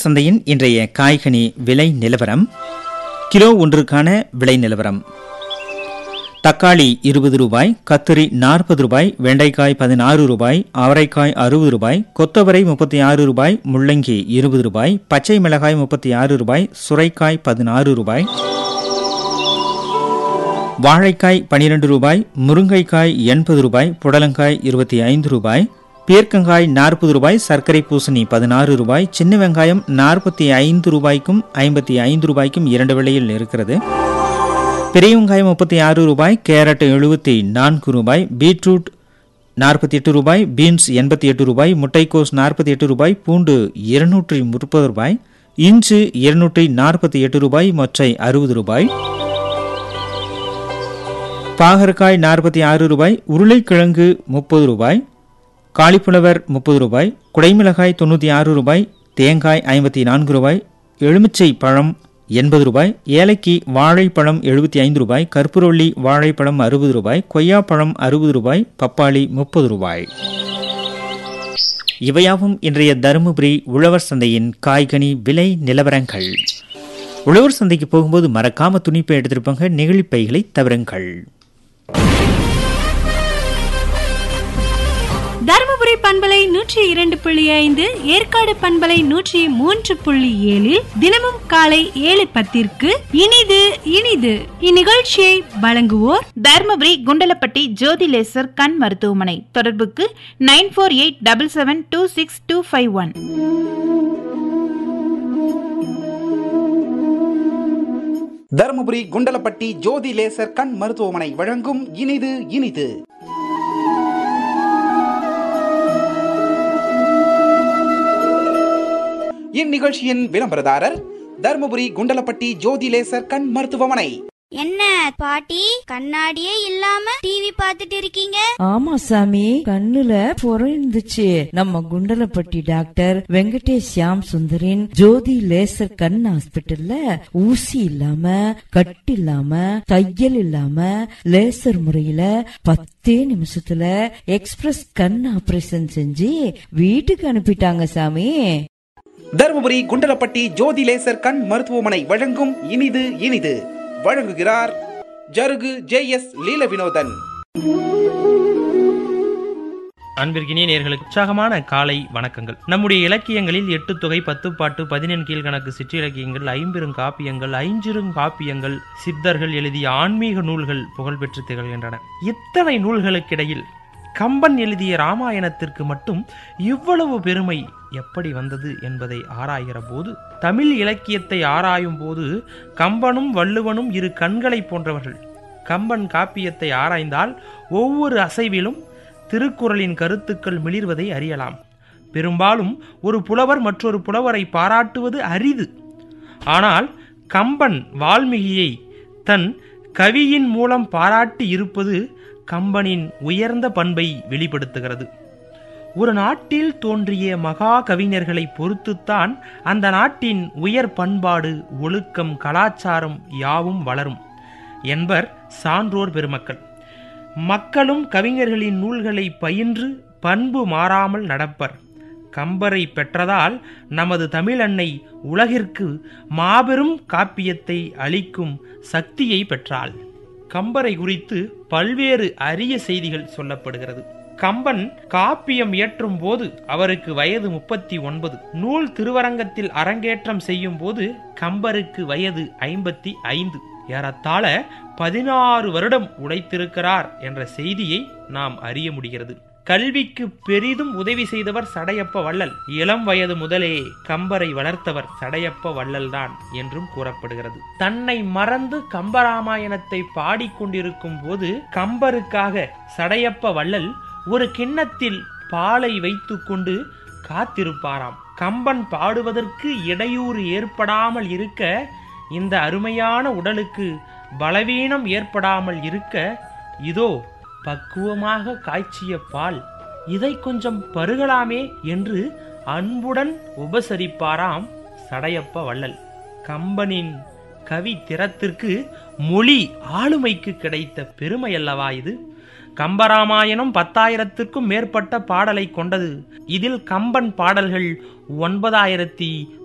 சந்தையின் இன்றைய காய்கனி விலை நிலவரம் கிலோ ஒன்றுக்கான விலை நிலவரம் தக்காளி இருபது ரூபாய் கத்திரி நாற்பது ரூபாய் வெண்டைக்காய் பதினாறு ரூபாய் அவரைக்காய் அறுபது ரூபாய் கொத்தவரை முப்பத்தி ஆறு ரூபாய் முள்ளங்கி இருபது ரூபாய் பச்சை மிளகாய் முப்பத்தி ஆறு ரூபாய் சுரைக்காய் பதினாறு ரூபாய் வாழைக்காய் பனிரெண்டு ரூபாய் முருங்கைக்காய் எண்பது ரூபாய் புடலங்காய் இருபத்தி ஐந்து ரூபாய் பீர்க்கங்காய் நாற்பது ரூபாய் சர்க்கரை பூசணி பதினாறு ரூபாய் சின்ன வெங்காயம் நாற்பத்தி ஐந்து ரூபாய்க்கும் ஐம்பத்தி ஐந்து ரூபாய்க்கும் இரண்டு விலையில் இருக்கிறது பெரிய வெங்காயம் முப்பத்தி ஆறு ரூபாய் கேரட் எழுபத்தி நான்கு ரூபாய் பீட்ரூட் நாற்பத்தி எட்டு ரூபாய் பீன்ஸ் எண்பத்தி எட்டு ரூபாய் முட்டைக்கோஸ் நாற்பத்தி எட்டு ரூபாய் பூண்டு இருநூற்றி முப்பது ரூபாய் இஞ்சு இருநூற்றி நாற்பத்தி எட்டு ரூபாய் மொச்சை அறுபது ரூபாய் பாகற்காய் நாற்பத்தி ஆறு ரூபாய் உருளைக்கிழங்கு முப்பது ரூபாய் காலிஃப்ளவர் முப்பது ரூபாய் குடைமிளகாய் தொண்ணூற்றி ஆறு ரூபாய் தேங்காய் ஐம்பத்தி நான்கு ரூபாய் எலுமிச்சை பழம் எண்பது ரூபாய் ஏலக்கி வாழைப்பழம் எழுபத்தி ஐந்து ரூபாய் கற்பூரவள்ளி வாழைப்பழம் அறுபது ரூபாய் கொய்யாப்பழம் அறுபது ரூபாய் பப்பாளி முப்பது ரூபாய் இவையாவும் இன்றைய தருமபுரி உழவர் சந்தையின் காய்கனி விலை நிலவரங்கள் உழவர் சந்தைக்கு போகும்போது மறக்காம துணிப்பை எடுத்திருப்பாங்க நெகிழி பைகளை தவிருங்கள் தருமபுரி பண்பலை நூற்றி இரண்டு புள்ளி ஐந்து ஏற்காடு பண்பலை நூற்றி மூன்று புள்ளி ஏழில் தினமும் காலை ஏழு பத்திற்கு இனிது இனிது இந்நிகழ்ச்சியை வழங்குவோர் தர்மபுரி குண்டலப்பட்டி ஜோதி லேசர் கண் மருத்துவமனை தொடர்புக்கு nine four eight double seven two six two five one Dharmapuri Kundalapatti Jothi laser கண் மருத்துவமனை வழங்கும் இனிது இனிது இந்நிகழ்ச்சியின் விளம்பரதாரர் தருமபுரி குண்டலப்பட்டி ஜோதி லேசர் கண் மருத்துவமனை என்ன பாட்டி கண்ணாடியே இல்லாம டிவி பார்த்துட்டு இருக்கீங்க ஆமா சாமி கண்ணுல புறம் இருந்துச்சு நம்ம குண்டலப்பட்டி டாக்டர் வெங்கடேஷ் ஷியாம் சுந்தரின் ஜோதி லேசர் கண் ஹாஸ்பிட்டல்ல ஊசி இல்லாம கட்டு இல்லாம தையல் இல்லாம லேசர் முறையில பத்தே நிமிஷத்துல எக்ஸ்பிரஸ் கண் ஆபரேஷன் செஞ்சு வீட்டுக்கு அனுப்பிட்டாங்க சாமி தருமபுரி குண்டலப்பட்டி ஜோதி லேசர் கண் மருத்துவமனை வழங்கும் இனிது இனிது வழங்குகிறார் ஜருகு ஜே எஸ் லீல வினோதன் அன்பிற்கினிய நேர்களுக்கு உற்சாகமான காலை வணக்கங்கள் நம்முடைய இலக்கியங்களில் எட்டு தொகை பத்து பாட்டு பதினெண் கீழ்கணக்கு சிற்றிலக்கியங்கள் ஐம்பெரும் காப்பியங்கள் ஐஞ்சிறும் காப்பியங்கள் சித்தர்கள் எழுதிய ஆன்மீக நூல்கள் புகழ்பெற்று திகழ்கின்றன இத்தனை நூல்களுக்கிடையில் கம்பன் எழுதிய ராமாயணத்திற்கு மட்டும் இவ்வளவு பெருமை எப்படி வந்தது என்பதை ஆராய்கிற போது தமிழ் இலக்கியத்தை ஆராயும் போது கம்பனும் வள்ளுவனும் இரு கண்களை போன்றவர்கள் கம்பன் காப்பியத்தை ஆராய்ந்தால் ஒவ்வொரு அசைவிலும் திருக்குறளின் கருத்துக்கள் மிளிர்வதை அறியலாம் பெரும்பாலும் ஒரு புலவர் மற்றொரு புலவரை பாராட்டுவது அரிது ஆனால் கம்பன் வால்மீகியை தன் கவியின் மூலம் பாராட்டி இருப்பது கம்பனின் உயர்ந்த பண்பை வெளிப்படுத்துகிறது ஒரு நாட்டில் தோன்றிய மகா கவிஞர்களை பொறுத்துத்தான் அந்த நாட்டின் உயர் பண்பாடு ஒழுக்கம் கலாச்சாரம் யாவும் வளரும் என்பர் சான்றோர் பெருமக்கள் மக்களும் கவிஞர்களின் நூல்களை பயின்று பண்பு மாறாமல் நடப்பர் கம்பரை பெற்றதால் நமது தமிழன்னை உலகிற்கு மாபெரும் காப்பியத்தை அளிக்கும் சக்தியை பெற்றாள் கம்பரை குறித்து பல்வேறு அரிய செய்திகள் சொல்லப்படுகிறது கம்பன் காப்பியம் இயற்றும் போது அவருக்கு வயது முப்பத்தி ஒன்பது நூல் திருவரங்கத்தில் அரங்கேற்றம் செய்யும் போது கம்பருக்கு வயது ஐம்பத்தி ஐந்து ஏறத்தாழ பதினாறு வருடம் உழைத்திருக்கிறார் என்ற செய்தியை நாம் அறிய முடிகிறது கல்விக்கு பெரிதும் உதவி செய்தவர் சடையப்ப வள்ளல் இளம் வயது முதலே கம்பரை வளர்த்தவர் சடையப்ப வள்ளல்தான் என்றும் கூறப்படுகிறது தன்னை மறந்து கம்பராமாயணத்தை பாடிக்கொண்டிருக்கும் போது கம்பருக்காக சடையப்ப வள்ளல் ஒரு கிண்ணத்தில் பாலை வைத்துக்கொண்டு காத்திருப்பாராம் கம்பன் பாடுவதற்கு இடையூறு ஏற்படாமல் இருக்க இந்த அருமையான உடலுக்கு பலவீனம் ஏற்படாமல் இருக்க இதோ பக்குவமாக காய்ச்சிய பால் இதை கொஞ்சம் பருகலாமே என்று அன்புடன் உபசரிப்பாராம் சடையப்ப வள்ளல் கம்பனின் கவி திறத்திற்கு மொழி ஆளுமைக்கு கிடைத்த பெருமை அல்லவா இது கம்பராமாயணம் பத்தாயிரத்திற்கும் மேற்பட்ட பாடலை கொண்டது இதில் கம்பன் பாடல்கள் ஒன்பதாயிரத்தி